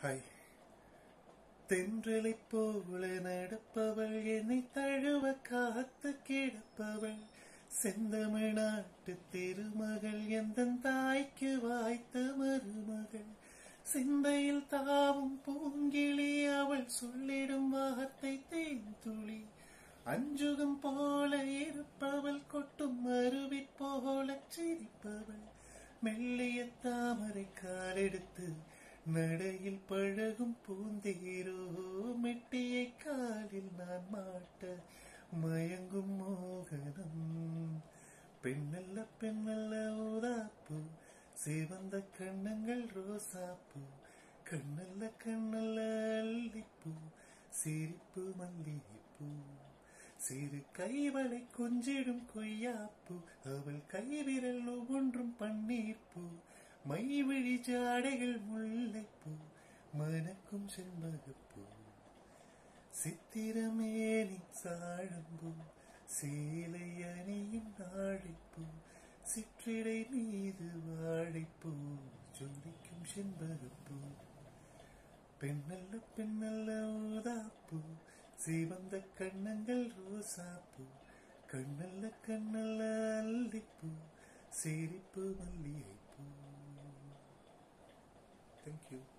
hi தென்றலைப் போல நடப்பவள் என்னை தழுவ காத்து கிடப்பவள் செந்தமிழ்நாட்டு திருமகள் எந்த தாய்க்கு வாய்த்த மருமகள் சிந்தையில் தாவும் பூங்கிளி அவள் சொல்லிடும் வார்த்தை தேன்துளி அஞ்சுகம் போல இருப்பவள் கொட்டும் அருவி போல சிரிப்பவள் மெல்லிய தாமரை காலெடுத்து நடையில் பழகும் பூந்தீரோ மெட்டியை காலில் நான் மாட்ட மயங்கும் மோகனம் பெண்ணல்ல பெண்ணல்ல ஊதாப்பூ சிவந்த கண்ணங்கள் ரோசாப்பூ கண்ணல்ல கண்ணல்ல அல்லிப்பூ சிரிப்பு மல்லிகைப்பூ சிறு கைவளை கொஞ்சிடும் கொய்யாப்பூ அவள் கைவிரல் ஒவ்வொன்றும் பன்னீர்ப்பூ மைவிழி ஜாடைகள் முல்லைப்பூ மணக்கும் செண்பகப்பூ சித்திரமேனி சாழம்பூ சேலை அணியும் நாழைப்பூ சிற்றிடை மீது வாழைப்பூ ஜொலிக்கும் செண்பகப்பூ பெண்ணல்ல பெண்ணல்ல ஊதாப்பூ சிவந்த கண்ணங்கள் ரோசாப்பூ கண்ணல்ல கண்ணல்ல அல்லிப்பூ சிரிப்பு மல்லிகைப்பூ தேங்க்யூ